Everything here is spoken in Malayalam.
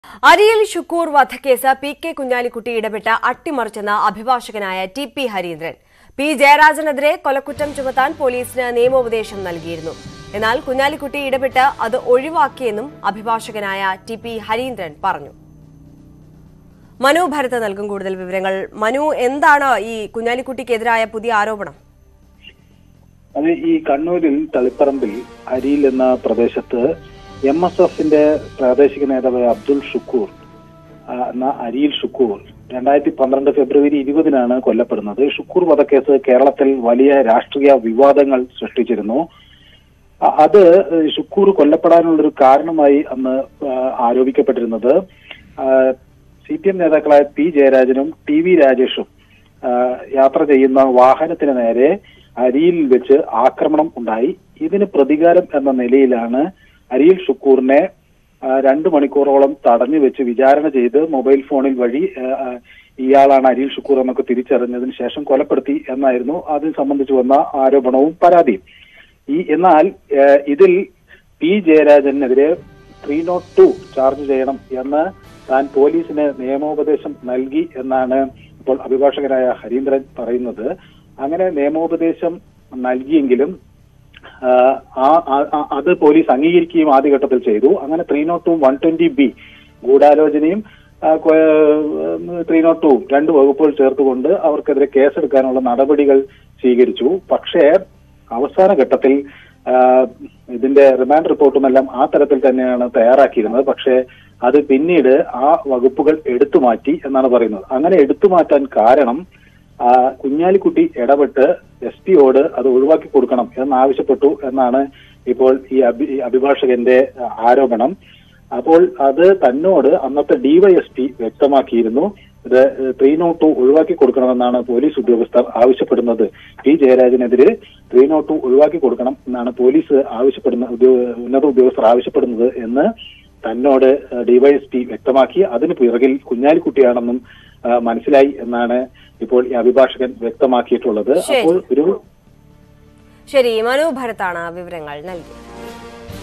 അരിയിൽ ഷുക്കൂർ വധക്കേസ് പി കെ കുഞ്ഞാലിക്കുട്ടി ഇടപെട്ട അട്ടിമറിച്ചെന്ന അഭിഭാഷകനായ ടി പി ഹരീന്ദ്രൻ പി ജയരാജനെതിരെ കൊലക്കുറ്റം ചുമത്താൻ പോലീസിന് നിയമോപദേശം നൽകിയിരുന്നു എന്നാൽ കുഞ്ഞാലിക്കുട്ടി ഇടപെട്ട് അത് ഒഴിവാക്കിയെന്നും അഭിഭാഷകനായ ടി പി ഹരീന്ദ്രൻ പറഞ്ഞു മനു ഭരത് നൽകും കൂടുതൽ വിവരങ്ങൾ മനു എന്താണ് ഈ കുഞ്ഞാലിക്കുട്ടിക്കെതിരായ പുതിയ ആരോപണം അത് ഈ കണ്ണൂരിൽ തളിപ്പറമ്പിൽ അരിയിൽ എന്ന പ്രദേശത്ത് എം എസ് എഫിന്റെ പ്രാദേശിക നേതാവായ അബ്ദുൾ ഷുക്കൂർ ആ, എന്ന അരിയിൽ ഷുക്കൂർ രണ്ടായിരത്തി പന്ത്രണ്ട് ഫെബ്രുവരി ഇരുപതിനാണ് കൊല്ലപ്പെടുന്നത് ഷുക്കൂർ വധക്കേസ് കേരളത്തിൽ വലിയ രാഷ്ട്രീയ വിവാദങ്ങൾ സൃഷ്ടിച്ചിരുന്നു അ- അത് ഷുക്കൂർ കൊല്ലപ്പെടാനുള്ളൊരു കാരണമായി അന്ന് ആ, ആരോപിക്കപ്പെട്ടിരുന്നത് സി പി എം നേതാക്കളായ പി ജയരാജനും ടി വി രാജേഷും ആ, യാത്ര ചെയ്യുന്ന വാഹനത്തിന് നേരെ അരിയിൽ വെച്ച് ആക്രമണം ഉണ്ടായി ഇതിന് പ്രതികാരം എന്ന നിലയിലാണ് അരിയിൽ ഷുക്കൂറിനെ ആ, രണ്ട് മണിക്കൂറോളം തടഞ്ഞു വെച്ച് വിചാരണ ചെയ്ത് മൊബൈൽ ഫോണിൽ വഴി ആ, ആ, ഇയാളാണ് അരിയിൽ ഷുക്കൂർ എന്നൊക്കെ തിരിച്ചറിഞ്ഞതിന് ശേഷം കൊലപ്പെടുത്തി എന്നായിരുന്നു അതിന് സംബന്ധിച്ച് വന്ന ആരോപണവും പരാതിയും ഈ എന്നാൽ ആ, ഇതിൽ പി ജയരാജനെതിരെ ത്രീ നോട്ട് ടു ചാർജ് ചെയ്യണം എന്ന് താൻ പോലീസിന് നിയമോപദേശം നൽകി എന്നാണ് ഇപ്പോൾ അഭിഭാഷകനായ ഹരീന്ദ്രൻ പറയുന്നത് അങ്ങനെ നിയമോപദേശം നൽകിയെങ്കിലും ആ, ആ- ആ- ആ- അത് പോലീസ് അംഗീകരിക്കുകയും ആദ്യഘട്ടത്തിൽ ചെയ്തു അങ്ങനെ three nought two one twenty B ഗൂഢാലോചനയും ത്രീ നോട്ട് ടു രണ്ട് വകുപ്പുകൾ ചേർത്തുകൊണ്ട് അവർക്കെതിരെ കേസെടുക്കാനുള്ള നടപടികൾ സ്വീകരിച്ചു പക്ഷേ അവസാന ഘട്ടത്തിൽ ആ, ഇതിന്റെ റിമാൻഡ് റിപ്പോർട്ടുമെല്ലാം ആ തരത്തിൽ തന്നെയാണ് തയ്യാറാക്കിയിരുന്നത് പക്ഷേ അത് പിന്നീട് ആ വകുപ്പുകൾ എടുത്തു മാറ്റി എന്നാണ് പറയുന്നത് അങ്ങനെ എടുത്തു മാറ്റാൻ കാരണം ആ, കുഞ്ഞാലിക്കുട്ടി ഇടപെട്ട് എസ് പിയോട് അത് ഒഴിവാക്കി കൊടുക്കണം എന്നാവശ്യപ്പെട്ടു എന്നാണ് ഇപ്പോൾ ഈ അഭി ഈ അഭിഭാഷകന്റെ ആരോപണം അപ്പോൾ അത് തന്നോട് അന്നത്തെ ഡിവൈഎസ്പി വ്യക്തമാക്കിയിരുന്നു ഇത് ത്രീ നോട്ട് ടു ഒഴിവാക്കി കൊടുക്കണമെന്നാണ് പോലീസ് ഉദ്യോഗസ്ഥർ ആവശ്യപ്പെടുന്നത് പി ജയരാജനെതിരെ ത്രീ നോട്ട് ടു ഒഴിവാക്കി കൊടുക്കണം എന്നാണ് പോലീസ് ആവശ്യപ്പെടുന്ന ഉദ്യോ- ഉന്നത ഉദ്യോഗസ്ഥർ ആവശ്യപ്പെടുന്നത് എന്ന് തന്നോട് ഡിവൈഎസ്പി വ്യക്തമാക്കി അതിന് പിറകിൽ കുഞ്ഞാലിക്കുട്ടിയാണെന്നും ആ, മനസ്സിലായി എന്നാണ് ഇപ്പോൾ ഈ അഭിഭാഷകൻ വ്യക്തമാക്കിയിട്ടുള്ളത് ശരി. അപ്പോൾ ഒരു ശരി മനു ഭരത്താണ് വിവരങ്ങൾ നൽകിയത്